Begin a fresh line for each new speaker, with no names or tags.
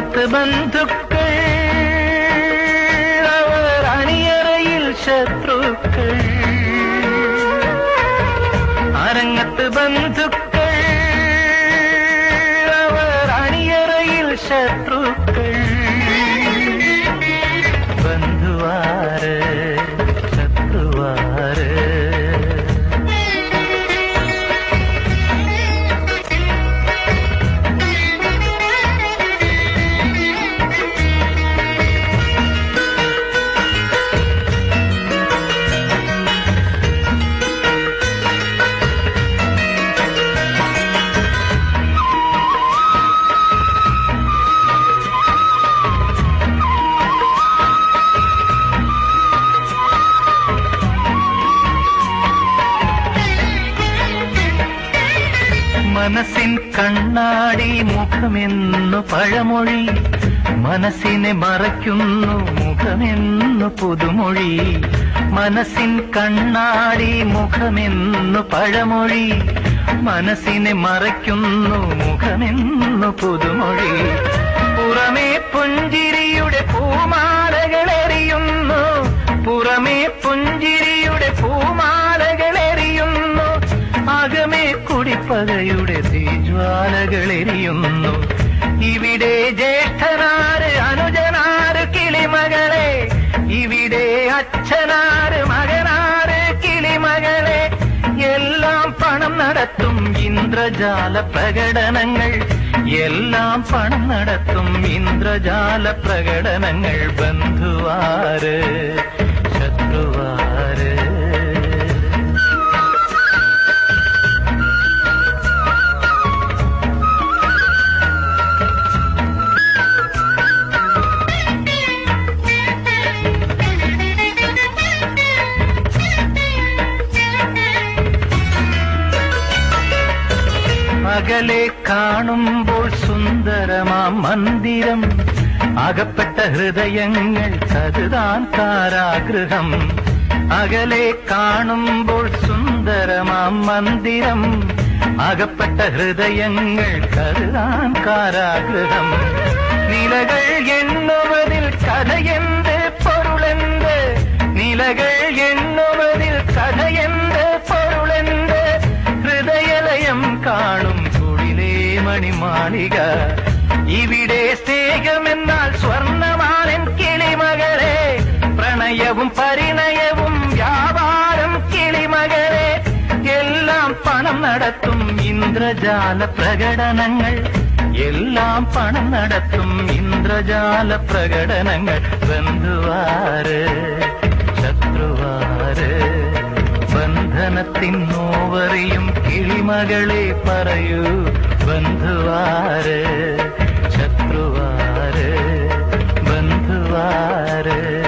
അരങ്ങത്ത് ബന്ധുക്കൾ അവർ അണിയറയിൽ ശത്രുക്കൾ അരങ്ങത്ത് ബന്ധുക്കൾ അവർ അണിയറയിൽ ശത്രുക്കൾ ബന്ധുവാര് ശത്രുവാര് മനസ്സിൻ കണ്ണാടി മുഖമെന്നു പഴമൊഴി മനസ്സിനെ മറയ്ക്കുന്നു മുഖമെന്നു പുതുമൊഴി മനസ്സിൻ കണ്ണാടി മുഖമെന്നു പഴമൊഴി മനസ്സിനെ മറയ്ക്കുന്നു മുഖമെന്നു പുതുമൊഴി പുറമേ പുഞ്ചിരിയുടെ പൂമാലകളെറിയുന്നു പുറമേ പുഞ്ചിരിയുടെ പൂമാലകളെറിയുന്നു അകമേ കുടിപ്പകയുടെ തീജ്വാലകളെരിയുന്നു ഇവിടെ ജ്യേഷ്ഠനാര് അനുജനാര് കിളിമകളെ ഇവിടെ അച്ഛനാര് മകനാര് കിളിമകളെ എല്ലാം പണം നടത്തും ഇന്ദ്രജാല പ്രകടനങ്ങൾ എല്ലാം പണം നടത്തും ഇന്ദ്രജാല പ്രകടനങ്ങൾ ബന്ധുവാര് ശത്രുവാര് അകലെ കാണുമ്പോൾ സുന്ദരമാം മന്ദിരം അകപ്പെട്ട ഹൃദയങ്ങൾ അതുതാൻ കാരാഗൃഹം അകലെ കാണുമ്പോൾ സുന്ദരമാം മന്ദിരം അകപ്പെട്ട ഹൃദയങ്ങൾ കരുതാൻ കാരാഗൃഹം നിലകൾ എണ്ണുവതിൽ കഥയെന്ത് പൊരുളെന്ത് നിലകൾ എണ്ണുവതിൽ കഥയെന്ത് പൊരുളെന്ത് ഹൃദയലയം കാണും കുടിലേ മണിമാളിക ഇവിടെ സ്നേഹമെന്നാൽ സ്വർണമാനൻ കിളിമകളെ പ്രണയവും പരിണയവും വ്യാപാരം കിളിമകളെ എല്ലാം പണം നടത്തും ഇന്ദ്രജാല പ്രകടനങ്ങൾ എല്ലാം പണം നടത്തും ഇന്ദ്രജാല പ്രകടനങ്ങൾ ബന്ധുവാര് ശത്രുവാര് ബന്ധനത്തിൻ നോവറിയും കിളിമകളെ പറയൂ ബന്ധുവാര് ശത്രുവാര് ബന്ധുവാര്